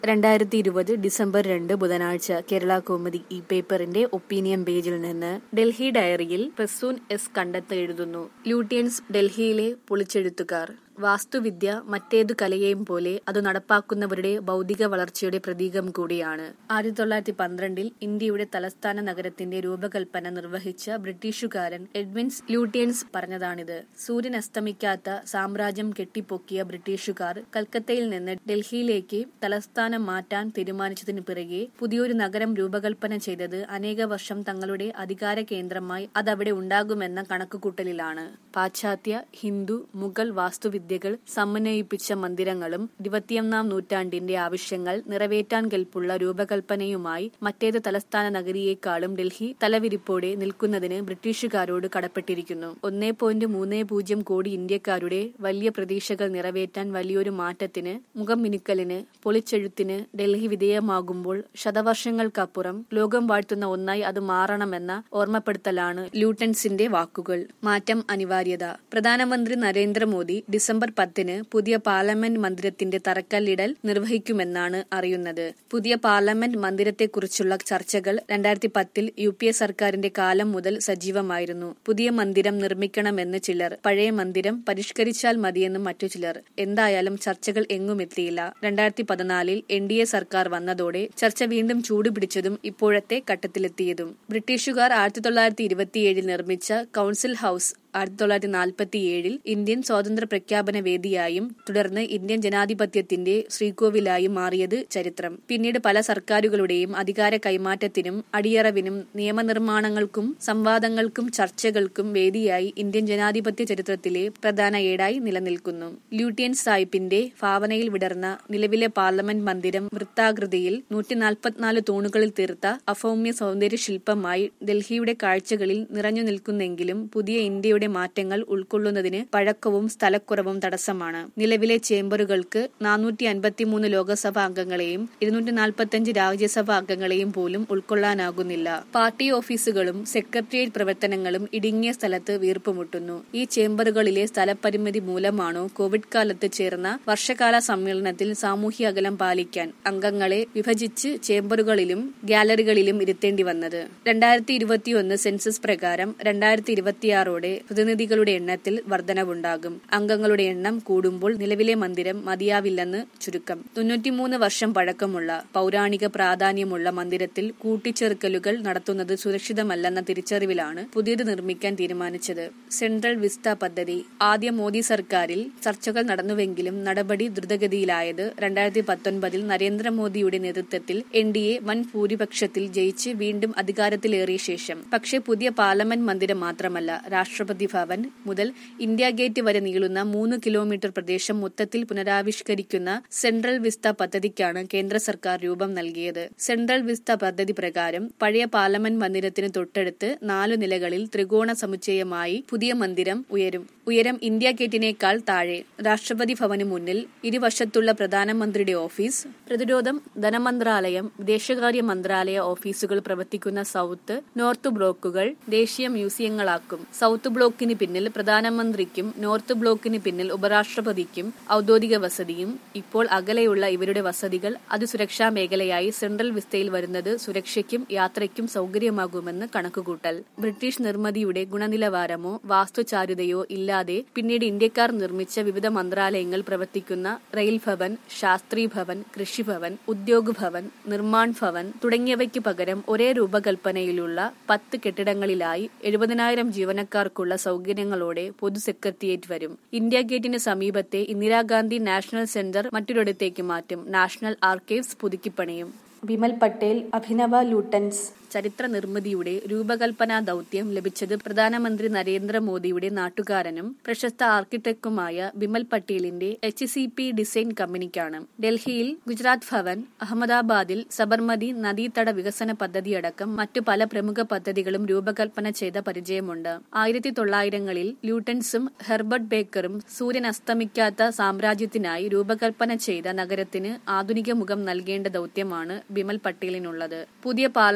രണ്ടായിരത്തി ഇരുപത് ഡിസംബർ രണ്ട് ബുധനാഴ്ച കേരള കോമതി ഈ പേപ്പറിന്റെ ഒപ്പീനിയൻ പേജിൽ നിന്ന് ഡൽഹി ഡയറിയിൽ പ്രസൂൻ എസ് കണ്ടെത്ത് എഴുതുന്നു ലൂട്ടിയൻസ് ഡൽഹിയിലെ പൊളിച്ചെഴുത്തുകാർ വാസ്തുവിദ്യ മറ്റേതു കലയെയും പോലെ അത് നടപ്പാക്കുന്നവരുടെ ഭൗതിക വളർച്ചയുടെ പ്രതീകം കൂടിയാണ് ആയിരത്തി തൊള്ളായിരത്തി പന്ത്രണ്ടിൽ ഇന്ത്യയുടെ തലസ്ഥാന നഗരത്തിന്റെ രൂപകൽപ്പന നിർവഹിച്ച ബ്രിട്ടീഷുകാരൻ എഡ്വിൻസ് ലൂട്ടിയൻസ് പറഞ്ഞതാണിത് സൂര്യൻ അസ്തമിക്കാത്ത സാമ്രാജ്യം കെട്ടിപ്പൊക്കിയ ബ്രിട്ടീഷുകാർ കൽക്കത്തയിൽ നിന്ന് ഡൽഹിയിലേക്ക് തലസ്ഥാനം മാറ്റാൻ തീരുമാനിച്ചതിന് പിറകെ പുതിയൊരു നഗരം രൂപകൽപ്പന ചെയ്തത് അനേക വർഷം തങ്ങളുടെ അധികാര കേന്ദ്രമായി അതവിടെ ഉണ്ടാകുമെന്ന കണക്കുകൂട്ടലിലാണ് പാശ്ചാത്യ ഹിന്ദു മുഗൾ വാസ്തുവിദ്യ വിദ്യകൾ സമന്വയിപ്പിച്ച മന്ദിരങ്ങളും ഇരുപത്തിയൊന്നാം നൂറ്റാണ്ടിന്റെ ആവശ്യങ്ങൾ നിറവേറ്റാൻ കെൽപ്പുള്ള രൂപകൽപ്പനയുമായി മറ്റേത് തലസ്ഥാന നഗരിയേക്കാളും ഡൽഹി തലവിരിപ്പോടെ നിൽക്കുന്നതിന് ബ്രിട്ടീഷുകാരോട് കടപ്പെട്ടിരിക്കുന്നു ഒന്നേ പോയിന്റ് മൂന്ന് പൂജ്യം കോടി ഇന്ത്യക്കാരുടെ വലിയ പ്രതീക്ഷകൾ നിറവേറ്റാൻ വലിയൊരു മാറ്റത്തിന് മുഖം മിനുക്കലിന് പൊളിച്ചെഴുത്തിന് ഡൽഹി വിധേയമാകുമ്പോൾ ശതവർഷങ്ങൾക്കപ്പുറം ലോകം വാഴ്ത്തുന്ന ഒന്നായി അത് മാറണമെന്ന ഓർമ്മപ്പെടുത്തലാണ് ലൂട്ടൻസിന്റെ വാക്കുകൾ മാറ്റം അനിവാര്യത പ്രധാനമന്ത്രി നരേന്ദ്രമോദി ഡിസംബർ പത്തിന് പുതിയ പാർലമെന്റ് മന്ദിരത്തിന്റെ തറക്കല്ലിടൽ നിർവഹിക്കുമെന്നാണ് അറിയുന്നത് പുതിയ പാർലമെന്റ് മന്ദിരത്തെക്കുറിച്ചുള്ള ചർച്ചകൾ രണ്ടായിരത്തി പത്തിൽ യു പി എ സർക്കാരിന്റെ കാലം മുതൽ സജീവമായിരുന്നു പുതിയ മന്ദിരം നിർമ്മിക്കണമെന്ന് ചിലർ പഴയ മന്ദിരം പരിഷ്കരിച്ചാൽ മതിയെന്നും മറ്റു ചിലർ എന്തായാലും ചർച്ചകൾ എങ്ങുമെത്തിയില്ല രണ്ടായിരത്തി പതിനാലിൽ എൻ ഡി എ സർക്കാർ വന്നതോടെ ചർച്ച വീണ്ടും ചൂടുപിടിച്ചതും ഇപ്പോഴത്തെ ഘട്ടത്തിലെത്തിയതും ബ്രിട്ടീഷുകാർ ആയിരത്തി തൊള്ളായിരത്തി ഇരുപത്തിയേഴിൽ നിർമ്മിച്ച കൌൺസിൽ ഹൌസ് ആയിരത്തി തൊള്ളായിരത്തി നാൽപ്പത്തിയേഴിൽ ഇന്ത്യൻ സ്വാതന്ത്ര്യ പ്രഖ്യാപന വേദിയായും തുടർന്ന് ഇന്ത്യൻ ജനാധിപത്യത്തിന്റെ ശ്രീകോവിലായും മാറിയത് ചരിത്രം പിന്നീട് പല സർക്കാരുകളുടെയും അധികാര കൈമാറ്റത്തിനും അടിയറവിനും നിയമനിർമ്മാണങ്ങൾക്കും സംവാദങ്ങൾക്കും ചർച്ചകൾക്കും വേദിയായി ഇന്ത്യൻ ജനാധിപത്യ ചരിത്രത്തിലെ പ്രധാന ഏടായി നിലനിൽക്കുന്നു ലൂട്ടിയൻ സാഹിബിന്റെ ഭാവനയിൽ വിടർന്ന നിലവിലെ പാർലമെന്റ് മന്ദിരം വൃത്താകൃതിയിൽ നൂറ്റി നാൽപ്പത്തിനാല് തൂണുകളിൽ തീർത്ത അഭൗമ്യ സൗന്ദര്യ ശില്പമായി ഡൽഹിയുടെ കാഴ്ചകളിൽ നിറഞ്ഞു നിൽക്കുന്നെങ്കിലും പുതിയ ഇന്ത്യയുടെ ഇന്ത്യയുടെ മാറ്റങ്ങൾ ഉൾക്കൊള്ളുന്നതിന് പഴക്കവും സ്ഥലക്കുറവും തടസ്സമാണ് നിലവിലെ ചേംബറുകൾക്ക് നാനൂറ്റി അൻപത്തിമൂന്ന് ലോക്സഭാ അംഗങ്ങളെയും ഇരുന്നൂറ്റി നാൽപ്പത്തിയഞ്ച് രാജ്യസഭാ അംഗങ്ങളെയും പോലും ഉൾക്കൊള്ളാനാകുന്നില്ല പാർട്ടി ഓഫീസുകളും സെക്രട്ടേറിയറ്റ് പ്രവർത്തനങ്ങളും ഇടുങ്ങിയ സ്ഥലത്ത് വീർപ്പുമുട്ടുന്നു ഈ ചേംബറുകളിലെ സ്ഥലപരിമിതി മൂലമാണോ കോവിഡ് കാലത്ത് ചേർന്ന വർഷകാല സമ്മേളനത്തിൽ സാമൂഹ്യ അകലം പാലിക്കാൻ അംഗങ്ങളെ വിഭജിച്ച് ചേംബറുകളിലും ഗാലറികളിലും ഇരുത്തേണ്ടി വന്നത് രണ്ടായിരത്തി ഇരുപത്തിയൊന്ന് സെൻസസ് പ്രകാരം രണ്ടായിരത്തി ഇരുപത്തിയാറോടെ പ്രതിനിധികളുടെ എണ്ണത്തിൽ വർധനവുണ്ടാകും അംഗങ്ങളുടെ എണ്ണം കൂടുമ്പോൾ നിലവിലെ മന്ദിരം മതിയാവില്ലെന്ന് ചുരുക്കം തൊണ്ണൂറ്റിമൂന്ന് വർഷം പഴക്കമുള്ള പൗരാണിക പ്രാധാന്യമുള്ള മന്ദിരത്തിൽ കൂട്ടിച്ചേർക്കലുകൾ നടത്തുന്നത് സുരക്ഷിതമല്ലെന്ന തിരിച്ചറിവിലാണ് പുതിയത് നിർമ്മിക്കാൻ തീരുമാനിച്ചത് സെൻട്രൽ വിസ്ത പദ്ധതി ആദ്യ മോദി സർക്കാരിൽ ചർച്ചകൾ നടന്നുവെങ്കിലും നടപടി ദ്രുതഗതിയിലായത് രണ്ടായിരത്തി പത്തൊൻപതിൽ നരേന്ദ്രമോദിയുടെ നേതൃത്വത്തിൽ എൻ ഡി എ വൻ ഭൂരിപക്ഷത്തിൽ ജയിച്ച് വീണ്ടും അധികാരത്തിലേറിയ ശേഷം പക്ഷേ പുതിയ പാർലമെന്റ് മന്ദിരം മാത്രമല്ല രാഷ്ട്രപതി ഭവൻ മുതൽ ഇന്ത്യ ഗേറ്റ് വരെ നീളുന്ന മൂന്ന് കിലോമീറ്റർ പ്രദേശം മൊത്തത്തിൽ പുനരാവിഷ്കരിക്കുന്ന സെൻട്രൽ വിസ്ത പദ്ധതിക്കാണ് കേന്ദ്ര സർക്കാർ രൂപം നൽകിയത് സെൻട്രൽ വിസ്ത പദ്ധതി പ്രകാരം പഴയ പാർലമെന്റ് മന്ദിരത്തിന് തൊട്ടടുത്ത് നാലു നിലകളിൽ ത്രികോണ സമുച്ചയമായി പുതിയ മന്ദിരം ഉയരും ഉയരം ഇന്ത്യ ഗേറ്റിനേക്കാൾ താഴെ രാഷ്ട്രപതി ഭവന് മുന്നിൽ ഇരുവശത്തുള്ള പ്രധാനമന്ത്രിയുടെ ഓഫീസ് പ്രതിരോധം ധനമന്ത്രാലയം വിദേശകാര്യ മന്ത്രാലയ ഓഫീസുകൾ പ്രവർത്തിക്കുന്ന സൗത്ത് നോർത്ത് ബ്ലോക്കുകൾ ദേശീയ മ്യൂസിയങ്ങളാക്കും സൗത്ത് ബ്ലോക്കിന് പിന്നിൽ പ്രധാനമന്ത്രിക്കും നോർത്ത് ബ്ലോക്കിന് പിന്നിൽ ഉപരാഷ്ട്രപതിക്കും ഔദ്യോഗിക വസതിയും ഇപ്പോൾ അകലെയുള്ള ഇവരുടെ വസതികൾ അത് സുരക്ഷാ മേഖലയായി സെൻട്രൽ വിസ്തയിൽ വരുന്നത് സുരക്ഷയ്ക്കും യാത്രയ്ക്കും സൗകര്യമാകുമെന്ന് കണക്കുകൂട്ടൽ ബ്രിട്ടീഷ് നിർമ്മിതിയുടെ ഗുണനിലവാരമോ വാസ്തുചാരുതയോ ഇല്ലാതെ പിന്നീട് ഇന്ത്യക്കാർ നിർമ്മിച്ച വിവിധ മന്ത്രാലയങ്ങൾ പ്രവർത്തിക്കുന്ന റെയിൽ ഭവൻ ശാസ്ത്രി ഭവൻ കൃഷിഭവൻ ഉദ്യോഗ് ഭവൻ നിർമ്മാൺ ഭവൻ തുടങ്ങിയവയ്ക്ക് പകരം ഒരേ രൂപകൽപ്പനയിലുള്ള പത്ത് കെട്ടിടങ്ങളിലായി എഴുപതിനായിരം ജീവനക്കാർക്കുള്ള സൗകര്യങ്ങളോടെ പൊതു സെക്രട്ടേറിയറ്റ് വരും ഇന്ത്യ ഗേറ്റിന് സമീപത്തെ ഇന്ദിരാഗാന്ധി നാഷണൽ സെന്റർ മറ്റൊരിടത്തേക്ക് മാറ്റും നാഷണൽ ആർക്കൈവ്സ് പുതുക്കിപ്പണിയും വിമൽ പട്ടേൽ അഭിനവ ലൂട്ടൻസ് ചരിത്ര നിർമ്മിതിയുടെ രൂപകൽപ്പനാ ദൌത്യം ലഭിച്ചത് പ്രധാനമന്ത്രി നരേന്ദ്രമോദിയുടെ നാട്ടുകാരനും പ്രശസ്ത ആർക്കിടെക്റ്റുമായ ബിമൽ പട്ടേലിന്റെ എച്ച് സി പി ഡിസൈൻ കമ്പനിക്കാണ് ഡൽഹിയിൽ ഗുജറാത്ത് ഭവൻ അഹമ്മദാബാദിൽ സബർമതി നദീതട വികസന പദ്ധതിയടക്കം മറ്റു പല പ്രമുഖ പദ്ധതികളും രൂപകൽപ്പന ചെയ്ത പരിചയമുണ്ട് ആയിരത്തി തൊള്ളായിരങ്ങളിൽ ലൂട്ടൻസും ഹെർബർട്ട് ബേക്കറും സൂര്യൻ അസ്തമിക്കാത്ത സാമ്രാജ്യത്തിനായി രൂപകൽപ്പന ചെയ്ത നഗരത്തിന് ആധുനിക മുഖം നൽകേണ്ട ദൌത്യമാണ് ബിമൽ പട്ടേലിനുള്ളത് പുതിയ പാർലമെന്റ്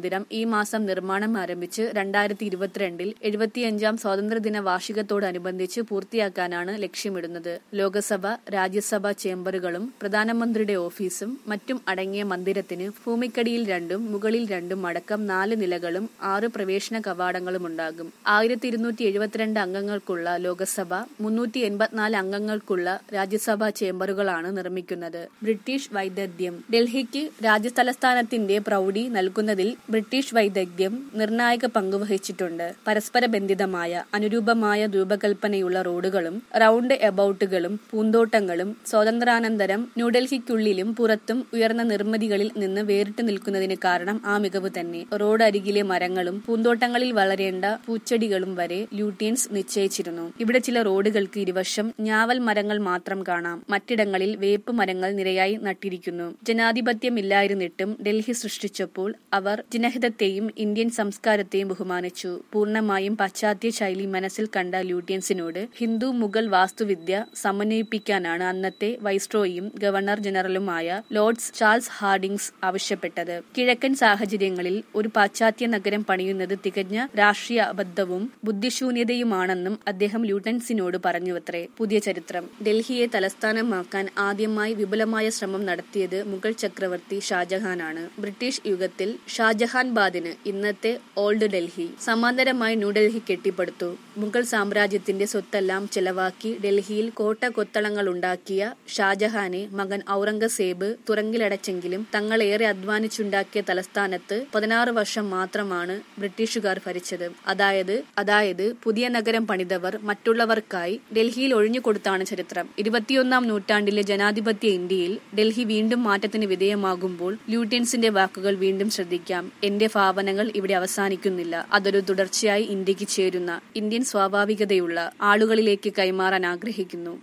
മന്ദിരം ഈ മാസം നിർമ്മാണം ആരംഭിച്ച് രണ്ടായിരത്തി ഇരുപത്തിരണ്ടിൽ എഴുപത്തിയഞ്ചാം സ്വാതന്ത്ര്യദിന വാർഷികത്തോടനുബന്ധിച്ച് പൂർത്തിയാക്കാനാണ് ലക്ഷ്യമിടുന്നത് ലോകസഭ രാജ്യസഭാ ചേംബറുകളും പ്രധാനമന്ത്രിയുടെ ഓഫീസും മറ്റും അടങ്ങിയ മന്ദിരത്തിന് ഭൂമിക്കടിയിൽ രണ്ടും മുകളിൽ രണ്ടും അടക്കം നാല് നിലകളും ആറ് പ്രവേശന കവാടങ്ങളും ഉണ്ടാകും ആയിരത്തി ഇരുന്നൂറ്റി എഴുപത്തിരണ്ട് അംഗങ്ങൾക്കുള്ള ലോകസഭ മുന്നൂറ്റി എൺപത്തിനാല് അംഗങ്ങൾക്കുള്ള രാജ്യസഭാ ചേംബറുകളാണ് നിർമ്മിക്കുന്നത് ബ്രിട്ടീഷ് വൈദഗ്ധ്യം ഡൽഹിക്ക് രാജ്യതലസ്ഥാനത്തിന്റെ പ്രൗഢി നൽകുന്നതിൽ ബ്രിട്ടീഷ് വൈദഗ്ധ്യം നിർണായക പങ്കുവഹിച്ചിട്ടുണ്ട് പരസ്പര ബന്ധിതമായ അനുരൂപമായ രൂപകൽപ്പനയുള്ള റോഡുകളും റൌണ്ട് എബൌട്ടുകളും പൂന്തോട്ടങ്ങളും സ്വാതന്ത്ര്യാനന്തരം ന്യൂഡൽഹിക്കുള്ളിലും പുറത്തും ഉയർന്ന നിർമ്മിതികളിൽ നിന്ന് വേറിട്ട് നിൽക്കുന്നതിന് കാരണം ആ മികവ് തന്നെ റോഡ് അരികിലെ മരങ്ങളും പൂന്തോട്ടങ്ങളിൽ വളരേണ്ട പൂച്ചെടികളും വരെ ലൂട്ടിയൻസ് നിശ്ചയിച്ചിരുന്നു ഇവിടെ ചില റോഡുകൾക്ക് ഇരുവശം ഞാവൽ മരങ്ങൾ മാത്രം കാണാം മറ്റിടങ്ങളിൽ വേപ്പ് മരങ്ങൾ നിരയായി നട്ടിരിക്കുന്നു ജനാധിപത്യമില്ലായിരുന്നിട്ടും ഡൽഹി സൃഷ്ടിച്ചപ്പോൾ അവർ ജനഹിതത്തെയും ഇന്ത്യൻ സംസ്കാരത്തെയും ബഹുമാനിച്ചു പൂർണ്ണമായും പാശ്ചാത്യ ശൈലി മനസ്സിൽ കണ്ട ലൂട്ടിയൻസിനോട് ഹിന്ദു മുഗൾ വാസ്തുവിദ്യ സമന്വയിപ്പിക്കാനാണ് അന്നത്തെ വൈസ്രോയും ഗവർണർ ജനറലുമായ ലോർഡ്സ് ചാൾസ് ഹാർഡിങ്സ് ആവശ്യപ്പെട്ടത് കിഴക്കൻ സാഹചര്യങ്ങളിൽ ഒരു പാശ്ചാത്യ നഗരം പണിയുന്നത് തികഞ്ഞ രാഷ്ട്രീയ അബദ്ധവും ബുദ്ധിശൂന്യതയുമാണെന്നും അദ്ദേഹം ലൂട്ടൻസിനോട് പറഞ്ഞുവത്രേ പുതിയ ചരിത്രം ഡൽഹിയെ തലസ്ഥാനമാക്കാൻ ആദ്യമായി വിപുലമായ ശ്രമം നടത്തിയത് മുഗൾ ചക്രവർത്തി ഷാജഹാനാണ് ബ്രിട്ടീഷ് യുഗത്തിൽ ഷാജഹാൻബാദിന് ഇന്നത്തെ ഓൾഡ് ഡൽഹി സമാന്തരമായി ന്യൂഡൽഹി കെട്ടിപ്പടുത്തു മുഗൾ സാമ്രാജ്യത്തിന്റെ സ്വത്തെല്ലാം ചെലവാക്കി ഡൽഹിയിൽ കോട്ട കൊത്തളങ്ങൾ ഉണ്ടാക്കിയ ഷാജഹാനെ മകൻ ഔറംഗസേബ് തുറങ്കിലടച്ചെങ്കിലും തങ്ങളേറെ അധ്വാനിച്ചുണ്ടാക്കിയ തലസ്ഥാനത്ത് പതിനാറ് വർഷം മാത്രമാണ് ബ്രിട്ടീഷുകാർ ഭരിച്ചത് അതായത് അതായത് പുതിയ നഗരം പണിതവർ മറ്റുള്ളവർക്കായി ഡൽഹിയിൽ ഒഴിഞ്ഞുകൊടുത്താണ് ചരിത്രം ഇരുപത്തിയൊന്നാം നൂറ്റാണ്ടിലെ ജനാധിപത്യ ഇന്ത്യയിൽ ഡൽഹി വീണ്ടും മാറ്റത്തിന് വിധേയമാകുമ്പോൾ ലൂട്ടിയൻസിന്റെ വാക്കുകൾ വീണ്ടും ശ്രദ്ധിക്കാം എന്റെ ഭാവനകൾ ഇവിടെ അവസാനിക്കുന്നില്ല അതൊരു തുടർച്ചയായി ഇന്ത്യക്ക് ചേരുന്ന ഇന്ത്യൻ സ്വാഭാവികതയുള്ള ആളുകളിലേക്ക് കൈമാറാൻ ആഗ്രഹിക്കുന്നു